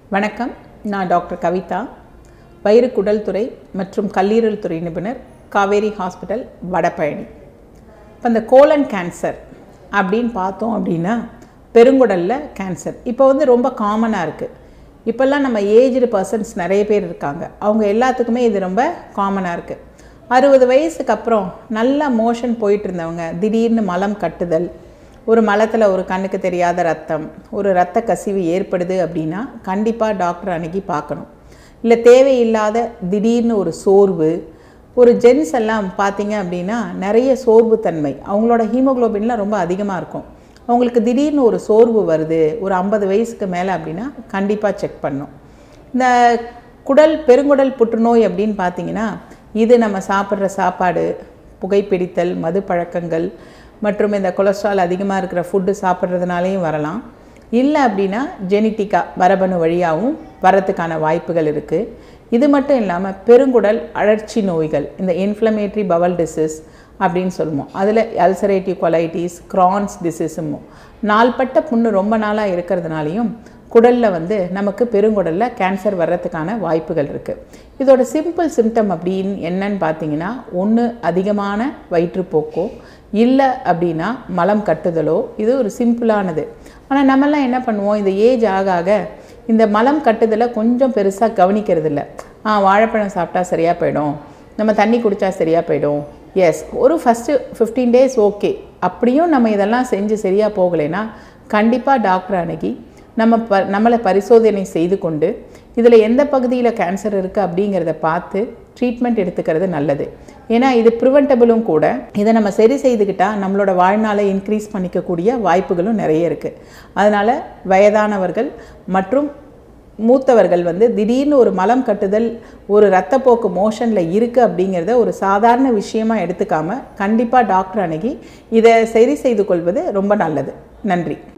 வணக்கம் நான் டாக்டர் கவிதா வயிறு குடல் துறை மற்றும் கல்லீரல் துறை நிபுணர் காவேரி ஹாஸ்பிட்டல் வடபழனி இப்போ இந்த கோலன் கேன்சர் அப்படின்னு பார்த்தோம் அப்படின்னா பெருங்குடலில் கேன்சர் இப்போ வந்து ரொம்ப காமனாக இருக்குது இப்போல்லாம் நம்ம ஏஜ்டு பர்சன்ஸ் நிறைய பேர் இருக்காங்க அவங்க எல்லாத்துக்குமே இது ரொம்ப காமனாக இருக்குது அறுபது வயசுக்கு அப்புறம் நல்ல மோஷன் போயிட்டு இருந்தவங்க திடீர்னு மலம் கட்டுதல் ஒரு மலத்தில் ஒரு கண்ணுக்கு தெரியாத ரத்தம் ஒரு இரத்த கசிவு ஏற்படுது அப்படின்னா கண்டிப்பாக டாக்டர் அன்னைக்கு பார்க்கணும் இல்லை தேவையில்லாத திடீர்னு ஒரு சோர்வு ஒரு ஜென்ஸ் எல்லாம் பார்த்தீங்க அப்படின்னா நிறைய சோர்வுத்தன்மை அவங்களோட ஹீமோகுளோபின்லாம் ரொம்ப அதிகமாக இருக்கும் அவங்களுக்கு திடீர்னு ஒரு சோர்வு வருது ஒரு ஐம்பது வயசுக்கு மேலே அப்படின்னா கண்டிப்பாக செக் பண்ணும் இந்த குடல் பெருங்குடல் புற்றுநோய் அப்படின்னு பார்த்தீங்கன்னா இது நம்ம சாப்பிட்ற சாப்பாடு புகைப்பிடித்தல் மது பழக்கங்கள் மற்றும் இந்த கொலஸ்ட்ரால் அதிகமாக இருக்கிற ஃபுட்டு சாப்பிட்றதுனாலையும் வரலாம் இல்லை அப்படின்னா ஜெனிட்டிக்காக மரபணு வழியாகவும் வரத்துக்கான வாய்ப்புகள் இருக்குது இது மட்டும் இல்லாமல் பெருங்குடல் அழற்சி நோய்கள் இந்த இன்ஃப்ளமேட்ரி பவல் டிசீஸ் அப்படின்னு சொல்லுவோம் அதில் அல்சரேட்டிவ் கொலைட்டிஸ் க்ரான்ஸ் டிசீஸுமோ நாள்பட்ட புண்ணு ரொம்ப நாளாக இருக்கிறதுனாலையும் குடலில் வந்து நமக்கு பெருங்குடலில் கேன்சர் வர்றதுக்கான வாய்ப்புகள் இருக்குது இதோட சிம்பிள் சிம்டம் அப்படின்னு என்னன்னு பார்த்தீங்கன்னா ஒன்று அதிகமான வயிற்றுப்போக்கோ இல்லை அப்படின்னா மலம் கட்டுதலோ இது ஒரு சிம்பிளானது ஆனால் நம்மெல்லாம் என்ன பண்ணுவோம் இந்த ஏஜ் ஆக ஆக இந்த மலம் கட்டுதலை கொஞ்சம் பெருசாக கவனிக்கிறது இல்லை ஆ வாழைப்பழம் சாப்பிட்டா சரியாக போயிடும் நம்ம தண்ணி குடித்தா சரியாக போயிடும் எஸ் ஒரு ஃபஸ்ட்டு ஃபிஃப்டீன் டேஸ் ஓகே அப்படியும் நம்ம இதெல்லாம் செஞ்சு சரியாக போகலைன்னா கண்டிப்பாக டாக்டர் அணுகி நம்ம ப நம்மளை பரிசோதனை செய்து கொண்டு இதில் எந்த பகுதியில் கேன்சர் இருக்குது அப்படிங்கிறத பார்த்து ட்ரீட்மெண்ட் எடுத்துக்கிறது நல்லது ஏன்னா இது ப்ரிவென்டபிளும் கூட இதை நம்ம சரி செய்துக்கிட்டால் நம்மளோட வாழ்நாளை இன்க்ரீஸ் பண்ணிக்கக்கூடிய வாய்ப்புகளும் நிறைய இருக்குது அதனால் வயதானவர்கள் மற்றும் மூத்தவர்கள் வந்து திடீர்னு ஒரு மலம் கட்டுதல் ஒரு இரத்தப்போக்கு மோஷனில் இருக்குது அப்படிங்கிறத ஒரு சாதாரண விஷயமா எடுத்துக்காமல் கண்டிப்பாக டாக்டர் அணுகி இதை சரி செய்து கொள்வது ரொம்ப நல்லது நன்றி